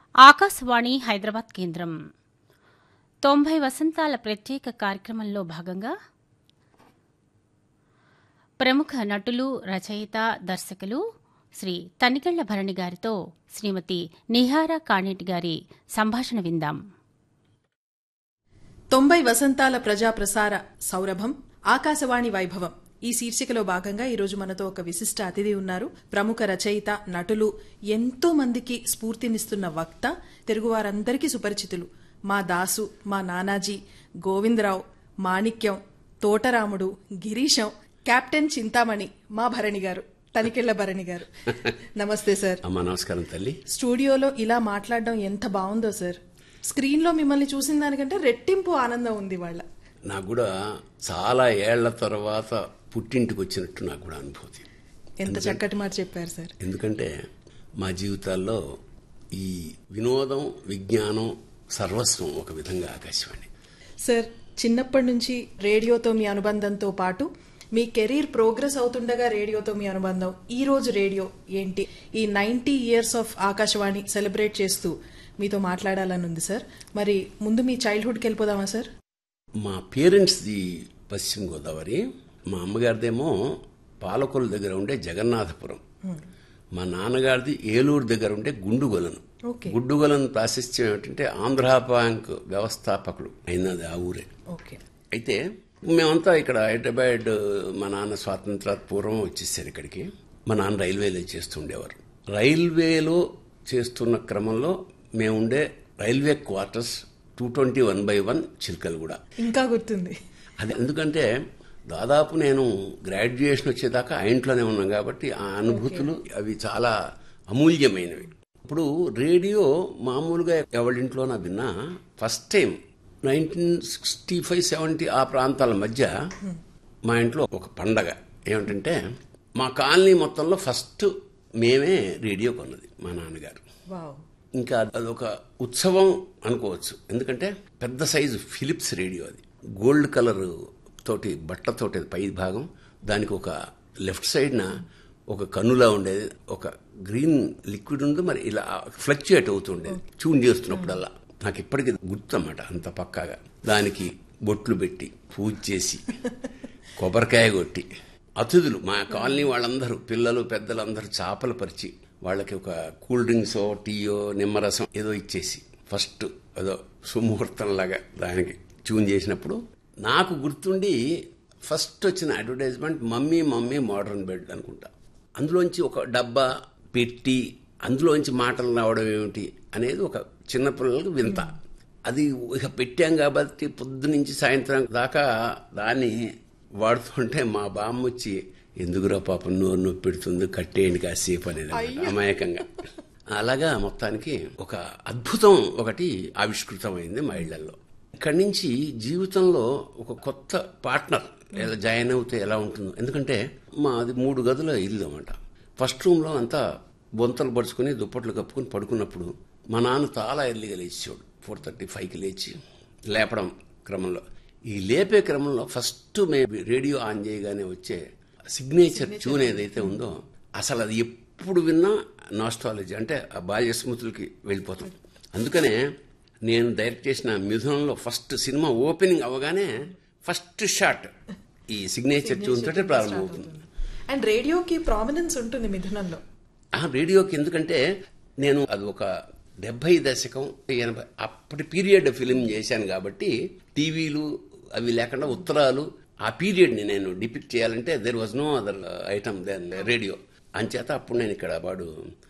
ఆకాశవాణి హైదరాబాద్ కేంద్రం తొంభై వసంతాల ప్రత్యేక కార్యక్రమంలో భాగంగా ప్రముఖ నటులు రచయిత దర్శకులు శ్రీ తనికెళ్ల భరణి గారితో శ్రీమతి నిహారా కాణేటి గారి సంభాషణ విందాం తొంభై వసంతాల ప్రజా ప్రసార సౌరభం ఆకాశవాణి వైభవం ఈ శీర్షికలో భాగంగా ఈరోజు మనతో ఒక విశిష్ట అతిథి ఉన్నారు ప్రముఖ రచయిత నటులు ఎంతో మందికి స్ఫూర్తినిస్తున్న వక్త తెలుగువారందరికీ సుపరిచితులు మా దాసు మా నానాజీ గోవిందరావు మాణిక్యం తోటరాముడు గిరీశం కెప్టెన్ చింతామణి మా భరణి గారు తనికెళ్ల భరణి గారు నమస్తే సార్ అమ్మా నమస్కారం తల్లి స్టూడియోలో ఇలా మాట్లాడడం ఎంత బాగుందో సార్ స్క్రీన్ లో మిమ్మల్ని చూసిన దానికంటే రెట్టింపు ఆనందం ఉంది వాళ్ళ నాకు కూడా చాలా ఏళ్ల తర్వాత పుట్టింటికి వచ్చినట్టు నాకు కూడా అనుభూతి ఎంత చక్కటి మాట చెప్పారు సార్ ఎందుకంటే మా జీవితాల్లో ఈ వినోదం విజ్ఞానం సర్వస్వం ఒక విధంగా ఆకాశవాణి సార్ చిన్నప్పటి నుంచి రేడియోతో మీ అనుబంధంతో పాటు మీ కెరీర్ ప్రోగ్రెస్ అవుతుండగా రేడియోతో మీ అనుబంధం ఈ రోజు రేడియో ఏంటి ఈ ninety years of Akashvani celebrate చేస్తూ మీతో మాట్లాడాలని ఉంది సార్ మరి ముందు మీ చైల్డ్హుడ్కి వెళ్ళిపోదామా సార్ మా పేరెంట్స్ది పశ్చిమ గోదావరి మా అమ్మగారిదేమో పాలకొల్లు దగ్గర ఉండే జగన్నాథపురం మా నాన్నగారిది ఏలూరు దగ్గర ఉండే గుండుగొలను ఓకే గుడ్డుగొలను ప్రాశస్త్యం ఏమిటంటే ఆంధ్రా బ్యాంక్ వ్యవస్థాపకుడు అయినది ఆ ఊరే ఓకే అయితే మేమంతా ఇక్కడ హైదరాబాద్ మా నాన్న స్వాతంత్ర పూర్వం వచ్చేసారు ఇక్కడికి మా నాన్న రైల్వేలో చేస్తుండేవారు రైల్వేలో చేస్తున్న క్రమంలో మేముండే railway quarters two twenty one by one చిల్కలు ఇంకా గుర్తుంది అది ఎందుకంటే దాదాపు నేను గ్రాడ్యుయేషన్ వచ్చేదాకా ఆ ఇంట్లోనే ఉన్నాం కాబట్టి ఆ అనుభూతులు అవి చాలా అమూల్యమైనవి ఇప్పుడు రేడియో మామూలుగా ఎవరింట్లోనా విన్నా first time nineteen sixty five seventy ఆ ప్రాంతాల మధ్య మా ఇంట్లో ఒక పండగ ఏమిటంటే మా కాలనీ మొత్తంలో ఫస్ట్ మేమే రేడియో కొన్నది మా నాన్నగారు వావ్ ఇంకా అదొక ఉత్సవం అనుకోవచ్చు ఎందుకంటే పెద్ద సైజు ఫిలిప్స్ రేడియో అది గోల్డ్ కలర్ తోటి బట్టతోటి పై భాగం దానికి ఒక లెఫ్ట్ సైడ్న ఒక కన్నులా ఉండేది ఒక గ్రీన్ లిక్విడ్ ఉంది మరి ఇలా ఫ్లక్చుయేట్ అవుతుండేది ట్యూన్ చేస్తున్నప్పుడల్లా నాకు ఇప్పటికీ గుర్తు అన్నమాట అంత పక్కాగా దానికి బొట్లు పెట్టి పూజ చేసి కొబ్బరికాయ కొట్టి అతిథులు మా కాలనీ వాళ్ళందరూ పిల్లలు పెద్దలు అందరూ చేపలు పరిచి వాళ్ళకి ఒక కూల్ డ్రింక్సో టీయో నిమ్మరసం ఏదో ఇచ్చేసి ఫస్ట్ ఏదో సుముహూర్తం లాగా దానికి ట్యూన్ చేసినప్పుడు నాకు గుర్తుండి ఫస్ట్ వచ్చిన advertisement mummy mummy modern bed అనుకుంటా అందులోంచి ఒక డబ్బా పెట్టి అందులోంచి మాటలు రావడం ఏమిటి అనేది ఒక చిన్నపిల్లలకు వింత అది ఇక పెట్టాం కాబట్టి పొద్దు నుంచి సాయంత్రం దాకా దాన్ని వాడుతుంటే మా బామ్మ వచ్చి ఎందుకురా పాపం నోరు నొప్పి పెడుతుంది కట్టేయండి కాసేపు అనేది అన్నమాట, అమాయకంగా అలాగా మొత్తానికి ఒక అద్భుతం ఒకటి ఆవిష్కృతమైంది మా ఇళ్లలో ఇక్కడి నుంచి జీవితంలో ఒక కొత్త పార్ట్నర్ ఎలా జాయిన్ అవుతే ఎలా ఉంటుందో ఎందుకంటే మాది మూడు గదుల ఇల్లు అన్నమాట ఫస్ట్ రూమ్లో అంతా బొంతలు పరుచుకుని దుప్పట్లు కప్పుకుని పడుకున్నప్పుడు మా నాన్న చాలా ఎర్లీగా లేచేవాడు ఫోర్ థర్టీ ఫైవ్కి లేచి లేపడం క్రమంలో ఈ లేపే క్రమంలో ఫస్ట్ మేము రేడియో ఆన్ చేయగానే వచ్చే సిగ్నేచర్ ట్యూన్ ఏదైతే ఉందో అసలు అది ఎప్పుడు విన్నా నాస్ట్రాలజీ అంటే ఆ బాల్య స్మృతులకి వెళ్ళిపోతాం అందుకనే నేను డైరెక్ట్ చేసిన మిథునంలో ఫస్ట్ సినిమా ఓపెనింగ్ అవగానే ఫస్ట్ షాట్ ఈ సిగ్నేచర్ ట్యూన్ తోటే ప్రారంభమవుతుంది అండ్ రేడియోకి ప్రామినెన్స్ ఉంటుంది మిథునంలో ఆ రేడియోకి ఎందుకంటే నేను అది ఒక డెబ్బై దశకం ఎనభై అప్పటి పీరియడ్ ఫిలిం చేశాను కాబట్టి టీవీలు అవి లేకుండా ఉత్తరాలు ఆ పీరియడ్ని నేను డిపిక్ట్ చేయాలంటే there was no other item than radio అంచేత అప్పుడు నేను ఇక్కడ వాడు